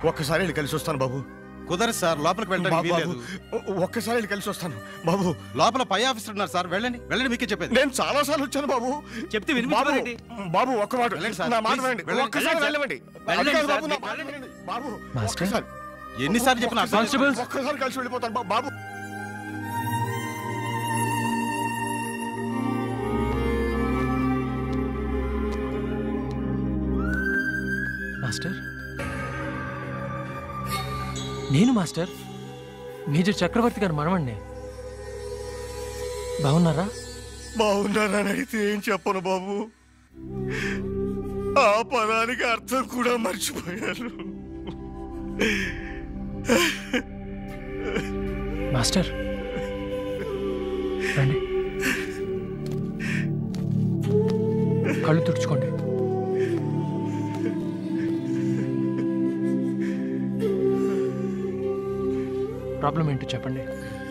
ఒక్కసారి వెళ్ళి కలిసి వస్తాను బాబు కుదరదు సార్ లోపలికి వెళ్ళడానికి బాబు, వీల్లేదు బాబు, ఒక్కసారి వెళ్ళి కలిసి వస్తాను బాబు లోపల పై ఆఫీసర్ ఉన్నారు సార్ వెళ్ళండి వెళ్ళండి మీకే చెప్పేది నేను చాలా సార్లు వచ్చాను బాబు చెప్తే బాబు వినిపించమనేంటి? బాబు ఒక్క మాట వెళ్ళండి సార్, నా మాట ప్లీజ్, వినండి వెళ్ళండి, ఒక్కసారి వెళ్ళండి వెళ్ళవండి వెళ్ళండి అది కాదు సార్, బాబు, నా మీరు మాట వెళ్ళండి. వినండి. బాబు మాస్టర్? ఒక్కసారి ఎన్నిసార్లు చెప్పిన అర్థం కానిస్టేబుల్స్. చేసుకోండి. ఒక్కసారి కలిసి వెళ్ళిపోతాను బా- బాబు మాస్టర్ నేను మాస్టర్ మేజర్ చక్రవర్తి గారు మనవండి బాగున్నారా బాగున్నారని అయితే ఏం చెప్పను బాబు ఆ పదానికి అర్థం కూడా మర్చిపోయారు మాస్టర్ రండి కళ్ళు తుడుచుకోండి ప్రాబ్లం ఏంటో చెప్పండి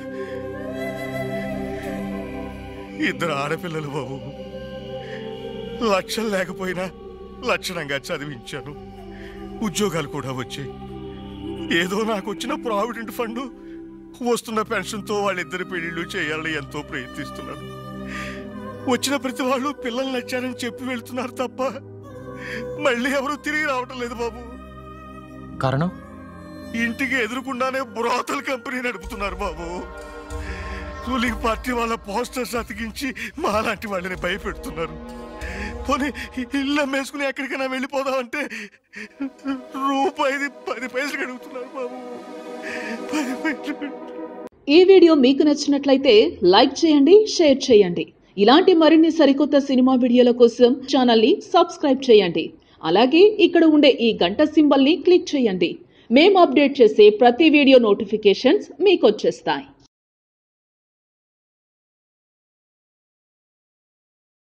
ఇద్దరు ఆడపిల్లలు బాబు లక్షలు లేకపోయినా లక్షణంగా చదివించాను ఉద్యోగాలు కూడా వచ్చాయి ఏదో నాకు వచ్చిన ప్రావిడెంట్ ఫండ్ వస్తున్న పెన్షన్తో వాళ్ళిద్దరి పెళ్లిళ్ళు చేయాలని ఎంతో ప్రయత్నిస్తున్నాను వచ్చిన ప్రతి వాళ్ళు పిల్లలు నచ్చారని చెప్పి వెళ్తున్నారు తప్ప మళ్ళీ ఎవరు తిరిగి రావటం లేదు బాబు కారణం ఇంటికి ఎదురుకుండానే బ్రోతల్ కంపెనీ నడుపుతున్నారు బాబు రూలింగ్ పార్టీ వాళ్ళ పోస్టర్స్ అతికించి మాలాంటి వాళ్ళని భయపెడుతున్నారు పోనీ ఇల్లు అమ్మేసుకుని ఎక్కడికైనా వెళ్ళిపోదామంటే రూపాయిది పది పైసలు అడుగుతున్నారు బాబు పది పైసలు ఈ వీడియో మీకు నచ్చినట్లయితే లైక్ చేయండి షేర్ చేయండి ఇలాంటి మరిన్ని సరికొత్త సినిమా వీడియోల కోసం ఛానల్ని సబ్స్క్రైబ్ చేయండి అలాగే ఇక్కడ ఉండే ఈ గంట సింబల్ని క్లిక్ చేయండి మేము అప్డేట్ చేసే ప్రతి వీడియో నోటిఫికేషన్స్ మీకు వచ్చేస్తాయి